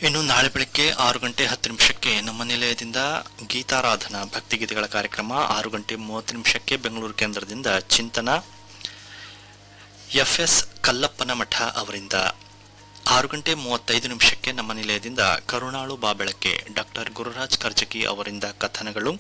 ಇನ್ನು ನಾಳೆ ಬೆಳಗ್ಗೆ ಆರು ಗಂಟೆ ಹತ್ತು ನಿಮಿಷಕ್ಕೆ ನಮ್ಮ ನಿಲಯದಿಂದ ಗೀತಾರಾಧನಾ ಭಕ್ತಿಗೀತೆಗಳ ಕಾರ್ಯಕ್ರಮ ಆರು ಗಂಟೆ ಮೂವತ್ತು ನಿಮಿಷಕ್ಕೆ ಬೆಂಗಳೂರು ಕೇಂದ್ರದಿಂದ ಚಿಂತನ ಎಫ್ಎಸ್ ಕಲ್ಲಪ್ಪನ ಮಠ ಅವರಿಂದ ಆರು ಗಂಟೆ ಮೂವತ್ತೈದು ನಿಮಿಷಕ್ಕೆ ನಮ್ಮ ನಿಲಯದಿಂದ ಕರುಣಾಳು ಬಾಬೆಳಕೆ ಡಾಕ್ಟರ್ ಗುರುರಾಜ್ ಕರ್ಜಗಿ ಅವರಿಂದ ಕಥನಗಳು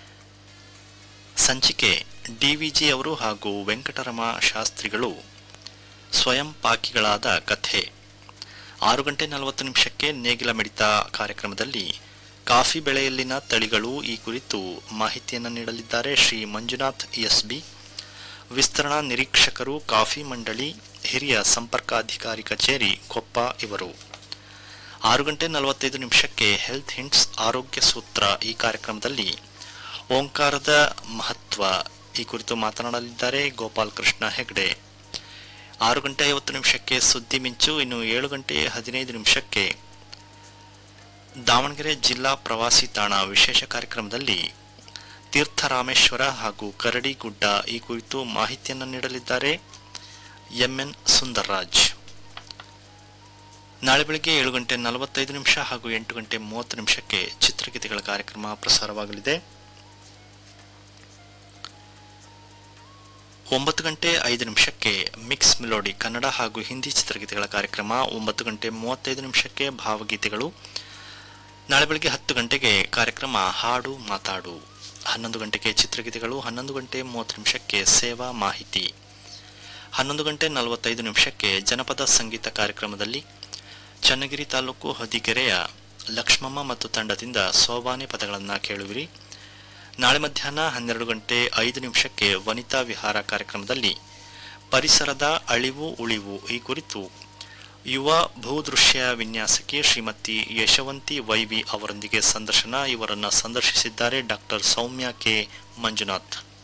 ಸಂಚಿಕೆ ಡಿವಿಜಿ ಅವರು ಹಾಗೂ ವೆಂಕಟರಮ ಶಾಸ್ತ್ರಿಗಳು ಸ್ವಯಂ ಪಾಕಿಗಳಾದ ಕಥೆ ಆರು ಗಂಟೆ ನಲವತ್ತು ನಿಮಿಷಕ್ಕೆ ನೇಗಿಲ ಮಿಡಿತ ಕಾರ್ಯಕ್ರಮದಲ್ಲಿ ಕಾಫಿ ಬೆಳೆಯಲ್ಲಿನ ತಳಿಗಳು ಈ ಕುರಿತು ಮಾಹಿತಿಯನ್ನು ನೀಡಲಿದ್ದಾರೆ ಶ್ರೀ ಮಂಜುನಾಥ್ ಎಸ್ ಬಿ ವಿಸ್ತರಣಾ ನಿರೀಕ್ಷಕರು ಕಾಫಿ ಮಂಡಳಿ ಹಿರಿಯ ಸಂಪರ್ಕಾಧಿಕಾರಿ ಕಚೇರಿ ಕೊಪ್ಪ ಇವರು ಆರು ಗಂಟೆ ನಲವತ್ತೈದು ನಿಮಿಷಕ್ಕೆ ಹೆಲ್ತ್ ಹಿಂಟ್ಸ್ ಆರೋಗ್ಯ ಸೂತ್ರ ಈ ಕಾರ್ಯಕ್ರಮದಲ್ಲಿ ಓಂಕಾರದ ಮಹತ್ವ ಈ ಕುರಿತು ಮಾತನಾಡಲಿದ್ದಾರೆ ಗೋಪಾಲ್ ಕೃಷ್ಣ ಹೆಗ್ಡೆ ಆರು ಗಂಟೆ ಐವತ್ತು ನಿಮಿಷಕ್ಕೆ ಸುದ್ದಿ ಮಿಂಚು ಇನ್ನು ಏಳು ಗಂಟೆ ಹದಿನೈದು ನಿಮಿಷಕ್ಕೆ ದಾವಣಗೆರೆ ಜಿಲ್ಲಾ ಪ್ರವಾಸಿ ತಾಣ ವಿಶೇಷ ಕಾರ್ಯಕ್ರಮದಲ್ಲಿ ತೀರ್ಥರಾಮೇಶ್ವರ ಹಾಗೂ ಕರಡಿಗುಡ್ಡ ಈ ಕುರಿತು ಮಾಹಿತಿಯನ್ನು ನೀಡಲಿದ್ದಾರೆ ಎಂಎನ್ ಸುಂದರ್ರಾಜ್ ನಾಳೆ ಬೆಳಗ್ಗೆ ಏಳು ಗಂಟೆ ನಲವತ್ತೈದು ನಿಮಿಷ ಹಾಗೂ ಎಂಟು ಗಂಟೆ ಮೂವತ್ತು ನಿಮಿಷಕ್ಕೆ ಚಿತ್ರಗೀತೆಗಳ ಕಾರ್ಯಕ್ರಮ ಪ್ರಸಾರವಾಗಲಿದೆ ಒಂಬತ್ತು ಗಂಟೆ ಐದು ನಿಮಿಷಕ್ಕೆ ಮಿಕ್ಸ್ ಮಿಲೋಡಿ ಕನ್ನಡ ಹಾಗೂ ಹಿಂದಿ ಚಿತ್ರಗೀತೆಗಳ ಕಾರ್ಯಕ್ರಮ ಒಂಬತ್ತು ಗಂಟೆ ಮೂವತ್ತೈದು ನಿಮಿಷಕ್ಕೆ ಭಾವಗೀತೆಗಳು ನಾಳೆ ಬೆಳಗ್ಗೆ ಹತ್ತು ಗಂಟೆಗೆ ಕಾರ್ಯಕ್ರಮ ಹಾಡು ಮಾತಾಡು ಹನ್ನೊಂದು ಗಂಟೆಗೆ ಚಿತ್ರಗೀತೆಗಳು ಹನ್ನೊಂದು ಗಂಟೆ ಮೂವತ್ತು ನಿಮಿಷಕ್ಕೆ ಸೇವಾ ಮಾಹಿತಿ ಹನ್ನೊಂದು ಗಂಟೆ ನಲವತ್ತೈದು ನಿಮಿಷಕ್ಕೆ ಜನಪದ ಸಂಗೀತ ಕಾರ್ಯಕ್ರಮದಲ್ಲಿ ಚನ್ನಗಿರಿ ತಾಲೂಕು ಹೊದಿಗೆರೆಯ ಲಕ್ಷ್ಮಮ್ಮ ಮತ್ತು ತಂಡದಿಂದ ಸೋಬಾನೆ ಪದಗಳನ್ನು ಕೇಳುವಿರಿ ನಾಳೆ ಮಧ್ಯಾಹ್ನ ಹನ್ನೆರಡು ಗಂಟೆ ಐದು ನಿಮಿಷಕ್ಕೆ ವನಿತಾ ವಿಹಾರ ಕಾರ್ಯಕ್ರಮದಲ್ಲಿ ಪರಿಸರದ ಅಳಿವು ಉಳಿವು ಈ ಕುರಿತು ಯುವ ಭೂದೃಶ್ಯ ವಿನ್ಯಾಸಕಿ ಶ್ರೀಮತಿ ಯಶವಂತಿ ವೈವಿ ಅವರೊಂದಿಗೆ ಸಂದರ್ಶನ ಇವರನ್ನ ಸಂದರ್ಶಿಸಿದ್ದಾರೆ ಡಾಕ್ಟರ್ ಸೌಮ್ಯ ಕೆ ಮಂಜುನಾಥ್